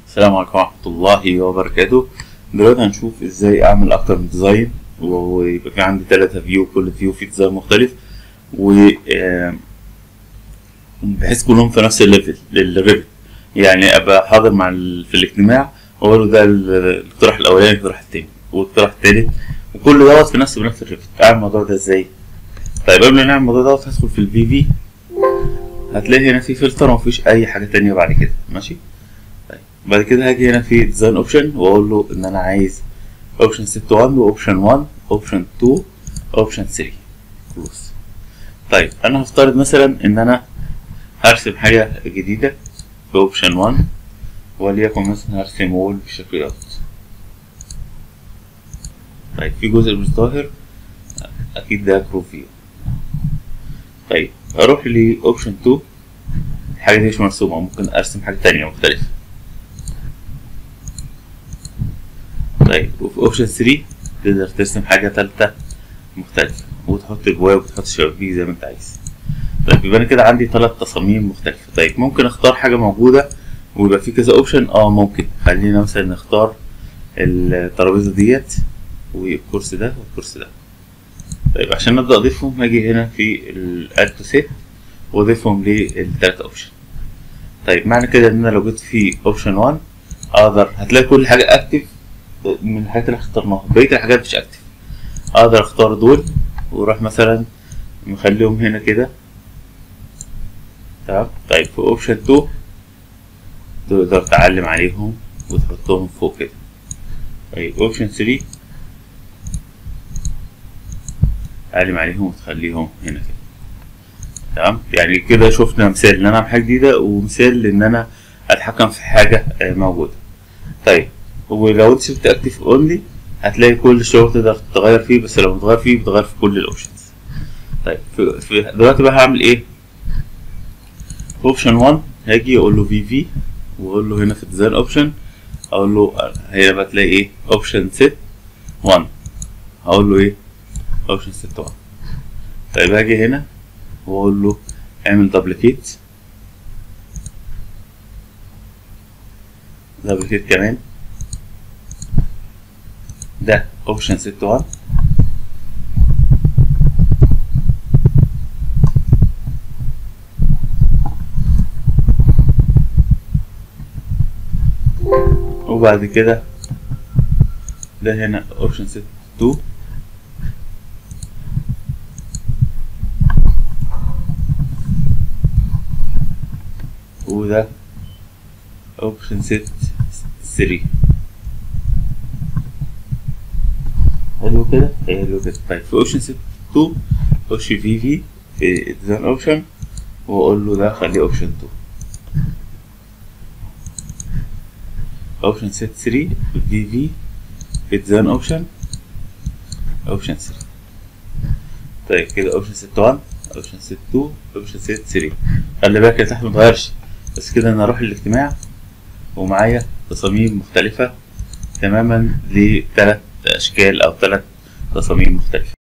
السلام عليكم ورحمة الله وبركاته دلوقتي هنشوف ازاي اعمل اكتر من ديزاين ويبقى في عندي تلاتة فيو كل فيو فيه ديزاين مختلف و آم، بحيث كلهم في نفس الليفل للريفت يعني ابقى حاضر مع ال... في الاجتماع واقول له ده ال- الاقتراح الاولاني الاقتراح التاني والاقتراح التالت وكل دوت في نفس بنفس الريفت اعمل الموضوع ده ازاي طيب قبل ما نعمل الموضوع دوت هدخل في الفي في هتلاقي هنا في فلتر ومفيش اي حاجة تانية بعد كده ماشي طيب بعد كده هاجي هنا في ديزاين اوبشن واقول له ان انا عايز اوبشن ست 1 واوبشن 1 اوبشن 2 اوبشن 3 خلاص طيب انا هفترض مثلا ان انا هرسم حاجة جديدة في اوبشن 1 وليكن مثلا هرسم وول بالشكل دوت طيب في جزء مش ظاهر اكيد ده كروب فيو طيب اروح لاوبشن 2 الحاجة دي مش مرسومة ممكن ارسم حاجة تانية مختلفة طيب وفي اوبشن 3 تقدر ترسم حاجة تالتة مختلفة وتحط جواه وتحط شبابيك زي ما انت عايز طيب يبقى انا كده عندي تلات تصاميم مختلفة طيب ممكن اختار حاجة موجودة ويبقى في كذا اوبشن اه ممكن خلينا مثلا نختار الترابيزة ديت والكرسي ده والكرسي ده طيب عشان نبدأ اضيفهم هاجي هنا في الاد تو سيت واضيفهم للتلاتة اوبشن طيب معنى كده ان انا لو جيت في اوبشن 1 اقدر هتلاقي كل حاجة اكتف من الحاجات اللي اخترناها بقية الحاجات مش اكتف اقدر اختار دول واروح مثلا مخليهم هنا كده تمام طيب في اوبشن 2 تقدر تعلم عليهم وتحطهم فوق كده طيب اوبشن 3 تعلم عليهم وتخليهم هنا كده تمام يعني كده شفنا مثال ان انا اعمل حاجه جديده ومثال ان انا اتحكم في حاجه آه، موجوده طيب ولو انت سبت اكتف اونلي هتلاقي كل الشغل تقدر تغير فيه بس لو بتغير فيه بتغير في كل الاوبشنز طيب في في دلوقتي بقى هعمل ايه اوبشن 1 هاجي اقول له في في واقول له هنا في ديزاين اوبشن اقول له هنا بقى تلاقي ايه اوبشن سيت 1 هقول له ايه اوبشن سيت 1 طيب هاجي هنا واقول له اعمل دبليكيت دبليكيت كمان ده اوبشن ست 1 وبعد كده ده هنا اوبشن ست 2 وده اوبشن ست 3 حلو كده حلو كده طيب في اوبشن ست 2 خش في في في ديزاين اوبشن واقول له ده خليه اوبشن 2 اوبشن ست 3 في في في ديزاين اوبشن اوبشن 3 طيب كده اوبشن ست 1 اوبشن ست 2 اوبشن ست 3 خلي بالك يا تحت متغيرش بس كده انا اروح الاجتماع ومعايا تصاميم مختلفة تماما لثلاث اشكال او ثلاث تصاميم مختلفة